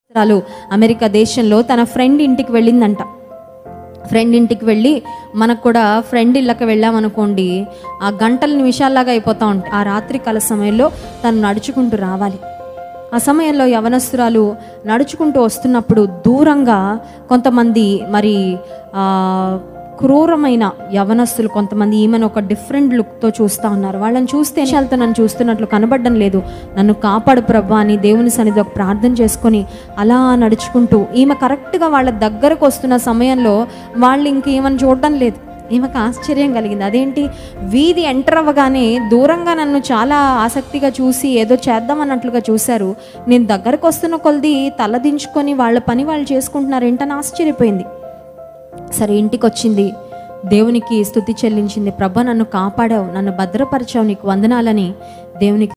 సంవత్సరాలు అమెరికా దేశంలో తన ఫ్రెండ్ ఇంటికి వెళ్ళిందంట ఫ్రెండ్ ఇంటికి వెళ్ళి మనకు కూడా ఫ్రెండ్ ఇళ్ళకి వెళ్ళామనుకోండి ఆ గంటల నిమిషాల్లాగా అయిపోతూ ఉంటాయి ఆ రాత్రి కాల సమయంలో తను నడుచుకుంటూ రావాలి ఆ సమయంలో యవనస్తురాలు నడుచుకుంటూ వస్తున్నప్పుడు దూరంగా కొంతమంది మరి ఆ, క్రూరమైన యవనస్తులు కొంతమంది ఈమెను ఒక డిఫరెంట్ లుక్తో చూస్తూ ఉన్నారు వాళ్ళని చూస్తే విషయాలతో నన్ను చూస్తున్నట్లు కనబడడం లేదు నన్ను కాపాడు ప్రభా అని దేవుని సన్నిధి ఒక ప్రార్థన చేసుకొని అలా నడుచుకుంటూ ఈమె కరెక్ట్గా వాళ్ళ దగ్గరకు వస్తున్న సమయంలో వాళ్ళు ఇంక ఈమెను చూడడం లేదు ఈమెకు ఆశ్చర్యం కలిగింది అదేంటి వీధి ఎంటర్ అవ్వగానే దూరంగా నన్ను చాలా ఆసక్తిగా చూసి ఏదో చేద్దామన్నట్లుగా చూశారు నేను దగ్గరకు వస్తున్న కొలది తలదించుకొని వాళ్ళ పని వాళ్ళు చేసుకుంటున్నారు ఏంటని ఆశ్చర్యపోయింది సరే ఇంటికి వచ్చింది దేవునికి స్థుతి చెల్లించింది ప్రభ నన్ను కాపాడావు నన్ను భద్రపరిచావు నీకు వందనాలని దేవునికి